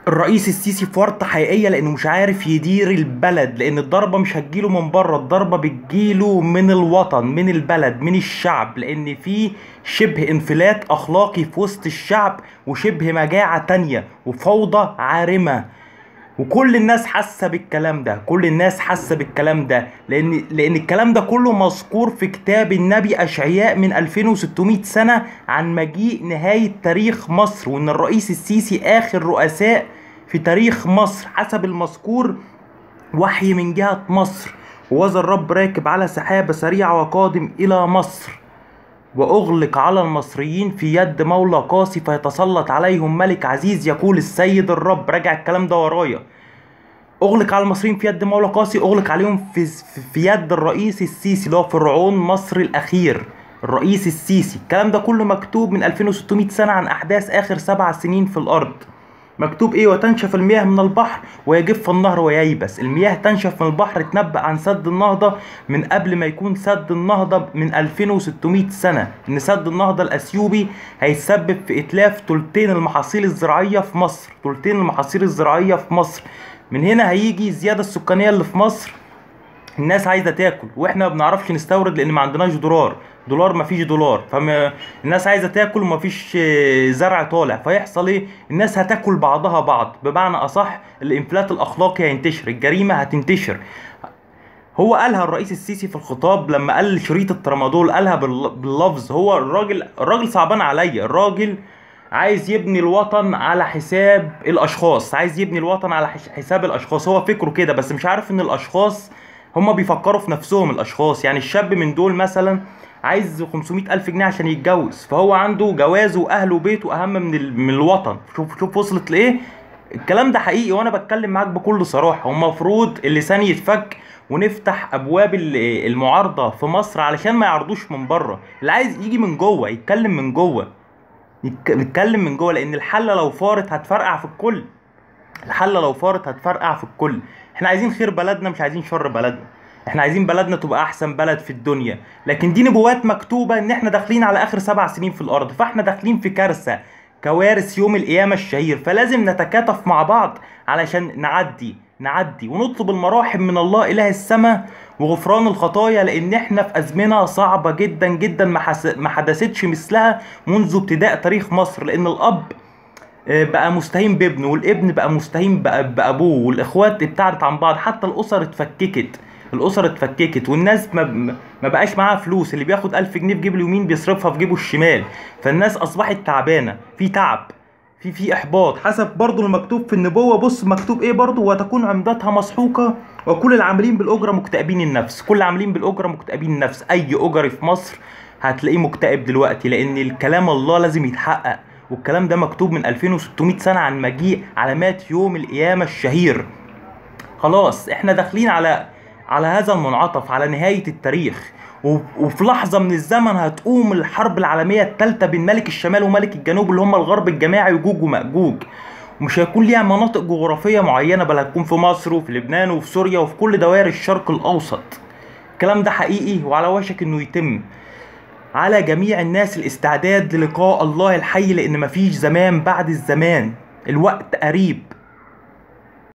الرئيس السيسي في ورطة حقيقية لأنه مش عارف يدير البلد لأن الضربة مش هتجيله من بره الضربة بتجيله من الوطن من البلد من الشعب لأن في شبه انفلات أخلاقي في وسط الشعب وشبه مجاعة تانية وفوضى عارمة وكل الناس حاسه بالكلام ده كل الناس حاسه بالكلام ده لان لان الكلام ده كله مذكور في كتاب النبي اشعياء من 2600 سنه عن مجيء نهايه تاريخ مصر وان الرئيس السيسي اخر رؤساء في تاريخ مصر حسب المذكور وحي من جهه مصر وذا الرب راكب على سحابه سريعه وقادم الى مصر وأغلق على المصريين في يد مولى قاسي فيتسلط عليهم ملك عزيز يقول السيد الرب راجع الكلام ده ورايا أغلق على المصريين في يد مولى قاسي أغلق عليهم في, في يد الرئيس السيسي اللي هو فرعون مصر الأخير الرئيس السيسي الكلام ده كله مكتوب من 2600 سنة عن أحداث آخر سبع سنين في الأرض مكتوب ايه وتنشف المياه من البحر ويجف النهر وييبس المياه تنشف من البحر اتنبأ عن سد النهضة من قبل ما يكون سد النهضة من 2600 سنة ان سد النهضة الاثيوبي هيسبب في اتلاف تلتين المحاصيل الزراعية في مصر تلتين المحاصيل الزراعية في مصر من هنا هيجي الزيادة السكانية اللي في مصر الناس عايزه تاكل واحنا ما بنعرفش نستورد لان ما عندناش دولار دولار ما فيش دولار فما الناس عايزه تاكل وما فيش زرع طالع فيحصل ايه الناس هتاكل بعضها بعض بمعنى اصح الانفلات الاخلاقي هينتشر الجريمه هتنتشر هو قالها الرئيس السيسي في الخطاب لما قال شريط الترامادول قالها باللفظ هو الراجل الراجل صعبان عليا الراجل عايز يبني الوطن على حساب الاشخاص عايز يبني الوطن على حساب الاشخاص هو فكره كده بس مش عارف ان الاشخاص هما بيفكروا في نفسهم الاشخاص يعني الشاب من دول مثلا عايز 500 الف جنيه عشان يتجوز فهو عنده جوازه واهله وبيته اهم من ال... من الوطن شوف شوف وصلت لايه الكلام ده حقيقي وانا بتكلم معاك بكل صراحه المفروض اللسان يتفك ونفتح ابواب المعارضه في مصر علشان ما يعرضوش من بره اللي عايز يجي من جوه يتكلم من جوه يتكلم من جوه لان الحله لو فارت هتفرقع في الكل الحله لو فارت هتفرقع في الكل احنا عايزين خير بلدنا مش عايزين شر بلدنا احنا عايزين بلدنا تبقى احسن بلد في الدنيا لكن دي نبوات مكتوبة ان احنا داخلين على اخر سبع سنين في الارض فاحنا داخلين في كارثة كوارث يوم القيامة الشهير فلازم نتكاتف مع بعض علشان نعدي نعدي ونطلب المراحم من الله اله السماء وغفران الخطايا لان احنا في ازمنه صعبه جدا جدا ما حدثتش مثلها منذ ابتداء تاريخ مصر لان الاب بقى مستهين بابنه والابن بقى مستهين بابوه والاخوات ابتعدت عن بعض حتى الاسر اتفككت الاسر اتفككت والناس ما, ما بقاش معاها فلوس اللي بياخد ألف جنيه في جيبه اليمين بيصرفها في جيبه الشمال فالناس اصبحت تعبانه في تعب في في احباط حسب برضو المكتوب في النبوه بص مكتوب ايه برضو وتكون عمدتها مسحوقه وكل العاملين بالاجره مكتئبين النفس كل العاملين بالاجره مكتئبين النفس اي اجري في مصر هتلاقيه مكتئب دلوقتي لان الكلام الله لازم يتحقق والكلام ده مكتوب من 2600 سنة عن مجيء علامات يوم القيامة الشهير خلاص احنا داخلين على على هذا المنعطف على نهاية التاريخ وفي لحظة من الزمن هتقوم الحرب العالمية الثالثة بين ملك الشمال وملك الجنوب اللي هم الغرب الجماعي وجوج ومأجوج ومش هيكون ليها مناطق جغرافية معينة بل هتكون في مصر وفي لبنان وفي سوريا وفي كل دوائر الشرق الأوسط الكلام ده حقيقي وعلى وشك انه يتم على جميع الناس الاستعداد للقاء الله الحي لان مفيش زمان بعد الزمان الوقت قريب